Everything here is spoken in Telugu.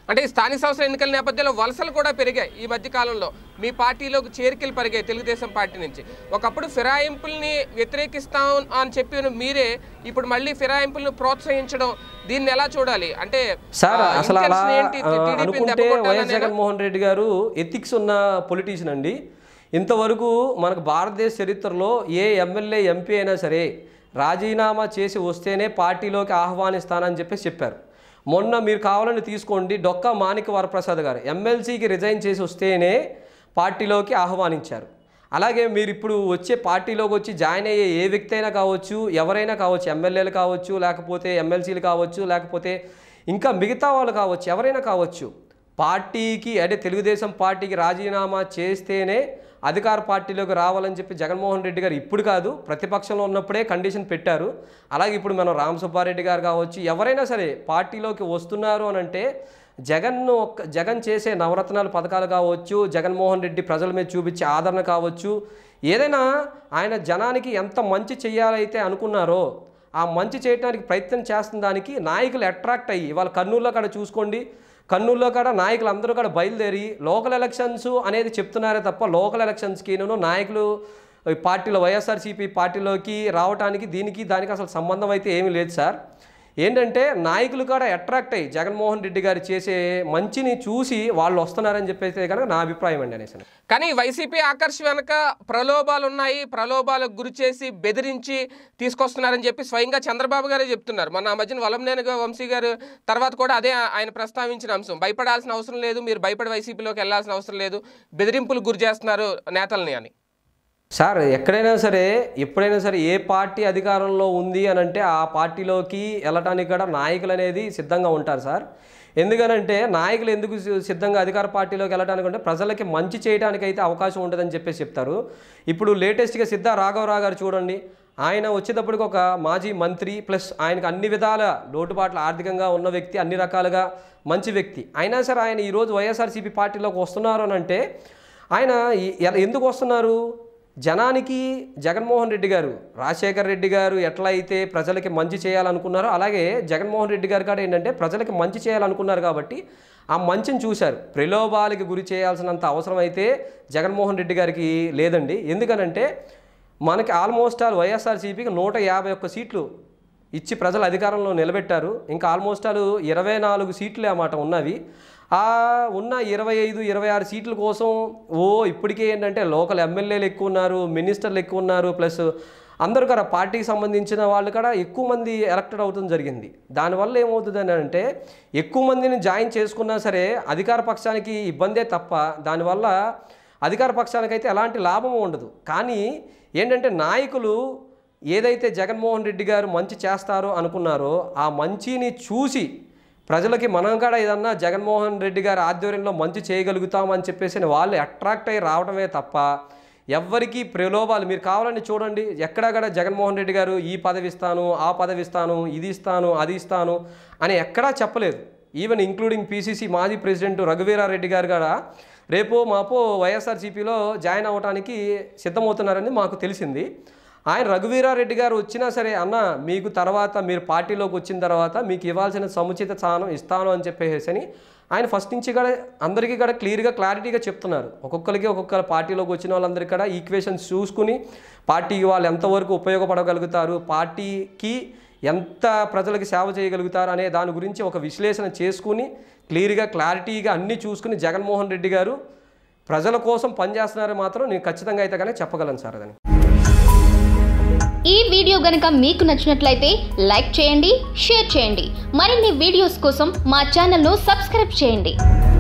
అంటే ఈ స్థానిక సంస్థల ఎన్నికల నేపథ్యంలో వలసలు కూడా పెరిగాయి ఈ మధ్య కాలంలో మీ పార్టీలోకి చేరికలు పెరిగాయి తెలుగుదేశం పార్టీ నుంచి ఒకప్పుడు ఫిరాయింపుల్ని వ్యతిరేకిస్తాం అని చెప్పిన మీరే ఇప్పుడు మళ్ళీ ఫిరాయింపుల్ని ప్రోత్సహించడం దీన్ని ఎలా చూడాలి అంటే సార్ ఆ, అసలు అలా intention ఏంటి? ఆ, TDP ని అనుకుంటే దెబ్బకొట్టాలనేనా? వైఎస్ జగన్మోహన్ రెడ్డి గారు ఎథిక్స్ ఉన్న పొలిటీషియన్ అండి ఇంతవరకు మనకు భారతదేశ చరిత్రలో ఏ ఎమ్మెల్యే ఎంపీ అయినా సరే రాజీనామా చేసి వస్తేనే పార్టీలోకి ఆహ్వానిస్తానని చెప్పేసి చెప్పారు మొన్న మీరు కావాలని తీసుకోండి డొక్కా మాణిక వరప్రసాద్ గారు ఎమ్మెల్సీకి రిజైన్ చేసి వస్తేనే పార్టీలోకి ఆహ్వానించారు అలాగే మీరు ఇప్పుడు వచ్చే పార్టీలోకి వచ్చి జాయిన్ అయ్యే ఏ వ్యక్తి అయినా కావచ్చు ఎవరైనా కావచ్చు ఎమ్మెల్యేలు కావచ్చు లేకపోతే ఎమ్మెల్సీలు కావచ్చు లేకపోతే ఇంకా మిగతా వాళ్ళు కావచ్చు ఎవరైనా కావచ్చు పార్టీకి అంటే తెలుగుదేశం పార్టీకి రాజీనామా చేస్తేనే అధికార పార్టీలోకి రావాలని చెప్పి జగన్మోహన్ రెడ్డి గారు ఇప్పుడు కాదు ప్రతిపక్షంలో ఉన్నప్పుడే కండిషన్ పెట్టారు అలాగే ఇప్పుడు మనం రామ్ సుబ్బారెడ్డి గారు కావచ్చు ఎవరైనా సరే పార్టీలోకి వస్తున్నారు అని అంటే జగన్ ఒక్క జగన్ చేసే నవరత్నాల పథకాలు కావచ్చు జగన్మోహన్ రెడ్డి ప్రజల మీద చూపించే ఆదరణ కావచ్చు ఏదైనా ఆయన జనానికి ఎంత మంచి చేయాలైతే అనుకున్నారో ఆ మంచి చేయడానికి ప్రయత్నం చేస్తున్న దానికి నాయకులు అట్రాక్ట్ అయ్యి వాళ్ళ కర్నూలులో కాడ చూసుకోండి కర్నూలులో కాడ నాయకులు అందరూ కూడా బయలుదేరి లోకల్ ఎలక్షన్స్ అనేది చెప్తున్నారే తప్ప లోకల్ ఎలక్షన్స్కిను నాయకులు ఈ పార్టీలో వైఎస్ఆర్సీపీ పార్టీలోకి రావడానికి దీనికి దానికి అసలు సంబంధం అయితే ఏమీ లేదు సార్ ఏంటంటే నాయకులు కూడా అట్రాక్ట్ అయ్యి జగన్మోహన్ రెడ్డి గారు చేసే మంచిని చూసి వాళ్ళు వస్తున్నారని చెప్పేసి కనుక నా అభిప్రాయం అండి అనేసి కానీ వైసీపీ ఆకర్ష్ వెనక ప్రలోభాలు ఉన్నాయి ప్రలోభాలకు గురి చేసి బెదిరించి తీసుకొస్తున్నారని చెప్పి స్వయంగా చంద్రబాబు గారే చెప్తున్నారు మొన్న ఆ మధ్యన వలంనేని వంశీ గారు తర్వాత కూడా అదే ఆయన ప్రస్తావించిన అంశం భయపడాల్సిన అవసరం లేదు మీరు భయపడి వైసీపీలోకి వెళ్ళాల్సిన అవసరం లేదు బెదిరింపులు గురి చేస్తున్నారు నేతల్ని అని సార్ ఎక్కడైనా సరే ఎప్పుడైనా సరే ఏ పార్టీ అధికారంలో ఉంది అని అంటే ఆ పార్టీలోకి వెళ్ళటానికి కూడా నాయకులు అనేది సిద్ధంగా ఉంటారు సార్ ఎందుకనంటే నాయకులు ఎందుకు సి- సిద్ధంగా అధికార పార్టీలోకి వెళ్ళడానికి అంటే ప్రజలకి మంచి చేయడానికి అయితే అవకాశం ఉంటుందని చెప్పేసి చెప్తారు ఇప్పుడు లేటెస్ట్గా సిద్ధ రాఘవరావు గారు చూడండి ఆయన వచ్చేటప్పటికి ఒక మాజీ మంత్రి ప్లస్ ఆయనకు అన్ని విధాల లోటుపాట్లు ఆర్థికంగా ఉన్న వ్యక్తి అన్ని రకాలుగా మంచి వ్యక్తి అయినా సరే ఆయన ఈరోజు వైఎస్ఆర్సీపీ పార్టీలోకి వస్తున్నారు అని అంటే ఆయన ఈ- ఎల- ఎందుకు వస్తున్నారు జనానికి జగన్మోహన్ రెడ్డి గారు రాజశేఖర్ రెడ్డి గారు ఎట్లా అయితే ప్రజలకి మంచి చేయాలనుకున్నారో అలాగే జగన్మోహన్ రెడ్డి గారు కూడా ఏంటంటే ప్రజలకి మంచి చేయాలనుకున్నారు కాబట్టి ఆ మంచిని చూశారు ప్రలోభాలకి గురి చేయాల్సినంత అవసరం అయితే జగన్మోహన్ రెడ్డి గారికి లేదండి ఎందుకనంటే మనకి ఆల్మోస్ట్ ఆల్ వైఎస్ఆర్సీపీకి నూట యాభై ఒక్క సీట్లు ఇచ్చి ప్రజలు అధికారంలో నిలబెట్టారు ఇంకా ఆల్మోస్ట్ ఆల్ ఇరవై నాలుగు సీట్లే అన్నమాట ఉన్నవి ఆ ఉన్న ఇరవై ఐదు ఇరవై ఆరు సీట్ల కోసం ఓ ఇప్పటికే ఏంటంటే లోకల్ ఎమ్మెల్యేలు ఎక్కువ ఉన్నారు మినిస్టర్లు ఎక్కువ ఉన్నారు ప్లస్ అందరూ కూడా పార్టీకి సంబంధించిన వాళ్ళు కూడా ఎక్కువ మంది ఎలక్టెడ్ అవుతుంది జరిగింది దానివల్ల ఏమవుతుంది అని అంటే ఎక్కువ మందిని జాయిన్ చేసుకున్నా సరే అధికార పక్షానికి ఇబ్బందే తప్ప దానివల్ల అధికార పక్షానికైతే ఎలాంటి లాభం ఉండదు కానీ ఏంటంటే నాయకులు ఏదైతే జగన్మోహన్ రెడ్డి గారు మంచి చేస్తారో అనుకున్నారో ఆ మంచిని చూసి ప్రజలకి మనం కూడా ఏదన్నా జగన్మోహన్ రెడ్డి గారి ఆధ్వర్యంలో మంచి చేయగలుగుతామని చెప్పేసి వాళ్ళు అట్రాక్ట్ అయ్యి రావడమే తప్ప ఎవ్వరికీ ప్రలోభాలు మీరు కావాలని చూడండి ఎక్కడా కూడా జగన్మోహన్ రెడ్డి గారు ఈ పదవి ఇస్తాను ఆ పదవి ఇస్తాను ఇది ఇస్తాను అది ఇస్తాను అని ఎక్కడా చెప్పలేదు ఈవెన్ ఇంక్లూడింగ్ పీసీసీ మాజీ ప్రెసిడెంట్ రఘువీరారెడ్డి గారు కూడా రేపో మాపో వైఎస్ఆర్సీపీలో జాయిన్ అవ్వడానికి సిద్ధమవుతున్నారని మాకు తెలిసింది ఆయన రఘువీరారెడ్డి గారు వచ్చినా సరే అన్న మీకు తర్వాత మీరు పార్టీలోకి వచ్చిన తర్వాత మీకు ఇవ్వాల్సిన సముచిత స్థానం ఇస్తాను అని చెప్పేసి అని ఆయన ఫస్ట్ నుంచి కూడా అందరికీ కూడా క్లియర్గా క్లారిటీగా చెప్తున్నారు ఒక్కొక్కరికి ఒక్కొక్క పార్టీలోకి వచ్చిన వాళ్ళందరికీ కూడా ఈక్వేషన్స్ చూసుకుని పార్టీకి వాళ్ళు ఎంతవరకు ఉపయోగపడగలుగుతారు పార్టీకి ఎంత ప్రజలకి సేవ చేయగలుగుతారు అనే దాని గురించి ఒక విశ్లేషణ చేసుకుని క్లియర్గా క్లారిటీగా అన్నీ చూసుకుని జగన్మోహన్ రెడ్డి గారు ప్రజల కోసం పనిచేస్తున్నారని మాత్రం నేను ఖచ్చితంగా అయితే కానీ చెప్పగలను సార్ అదని ఈ వీడియో గనుక మీకు నచ్చినట్లయితే లైక్ చేయండి షేర్ చేయండి మరిన్ని వీడియోస్ కోసం మా ఛానల్ను సబ్స్క్రైబ్ చేయండి